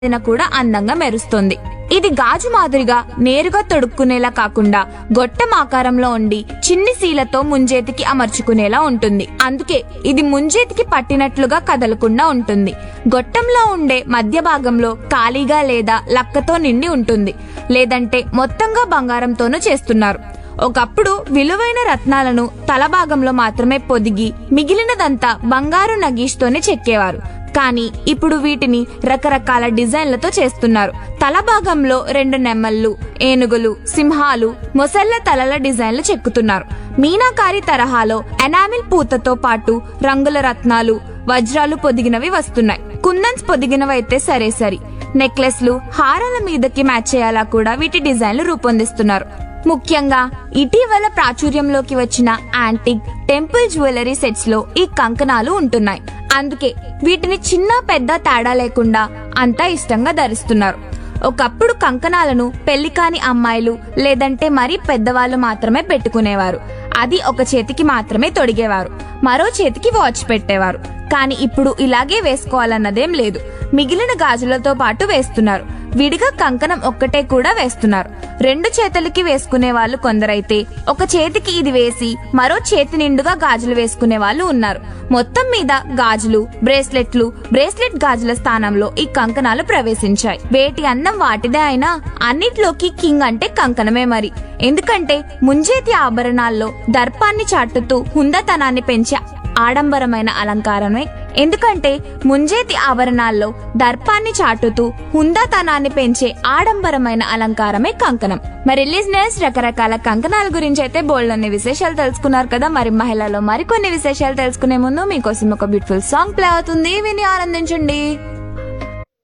దిన కూడా అందంగా మెరుస్తుంది ఇది గాజు మాదిరిగా నేరుగా తొడుక్కునేలా కాకుండా గొట్టం ఆకారంలో ఉండి చిన్ని శీలతో ముంజేతికి అమర్చుకునేలా ఉంటుంది అందుకే ఇది ముంజేతికి పట్టినట్లుగా కదలకుండా ఉంటుంది గొట్టంలో ఉండే మధ్య భాగంలో ఖాళీగా లేదా లక్కతో నిండి ఉంటుంది లేదంటే మొత్తంగా బంగారంతోనూ చేస్తున్నారు ఒకప్పుడు విలువైన రత్నాలను తల భాగంలో మాత్రమే పొదిగి మిగిలినదంతా బంగారు నగీష్తోనే చెక్కేవారు కానీ ఇప్పుడు వీటిని రకరకాల డిజైన్లతో చేస్తున్నారు తల భాగంలో రెండు నెమ్మళ్ళు ఏనుగులు సింహాలు మొసళ్ల తలల డిజైన్లు చెక్కుతున్నారు మీనాకారి తరహాలో ఎనామిల్ పూతతో పాటు రంగుల రత్నాలు వజ్రాలు పొదిగినవి వస్తున్నాయి కుందన్స్ పొదిగినవైతే సరే సరి నెక్లెస్లు హారాల మీదకి మ్యాచ్ చేయాలా కూడా వీటి డిజైన్లు రూపొందిస్తున్నారు ముఖ్యంగా ఇటీవల ప్రాచుర్యంలోకి వచ్చిన యాంటిక్ టెంపుల్ జ్యువెలరీ సెట్స్ లో ఈ కంకణాలు ఉంటున్నాయి అందుకే వీటిని చిన్న పెద్ద తేడా లేకుండా అంతా ఇష్టంగా ధరిస్తున్నారు ఒకప్పుడు కంకణాలను పెళ్లి కాని అమ్మాయిలు లేదంటే మరీ పెద్దవాళ్ళు మాత్రమే పెట్టుకునేవారు అది ఒక చేతికి మాత్రమే తొడిగేవారు మరో చేతికి వాచ్ పెట్టేవారు కానీ ఇప్పుడు ఇలాగే వేసుకోవాలన్నదేం లేదు మిగిలిన గాజులతో పాటు వేస్తున్నారు విడిగా కంకణం ఒక్కటే కూడా వేస్తున్నారు రెండు చేతులకి వేసుకునే వాళ్ళు కొందరైతే ఒక చేతికి ఇది వేసి మరో చేతి నిండుగా గాజులు వేసుకునే వాళ్ళు ఉన్నారు మొత్తం మీద గాజులు బ్రేస్లెట్లు బ్రేస్లెట్ గాజుల స్థానంలో ఈ కంకణాలు ప్రవేశించాయి వేటి అందం వాటిదే అయినా అన్నిట్లోకి కింగ్ అంటే కంకణమే మరి ఎందుకంటే ముంజేతి ఆభరణాల్లో దర్పాన్ని చాటుతూ హుందతనాన్ని పెంచే ఆడంబరమైన అలంకారమే ఎందుకంటే ముంజేతి ఆభరణాల్లో దర్పాన్ని చాటుతూ హుందాతనాన్ని పెంచే ఆడంబరమైన అలంకారమే కంకణం మరి లిజినెస్ రకరకాల కంకణాల గురించి అయితే బోల్డ్ అనే విశేషాలు తెలుసుకున్నారు కదా మరి మహిళలో మరికొన్ని విశేషాలు తెలుసుకునే ముందు మీకోసం ఒక బ్యూటిఫుల్ సాంగ్ ప్లే అవుతుంది విని ఆనందించండి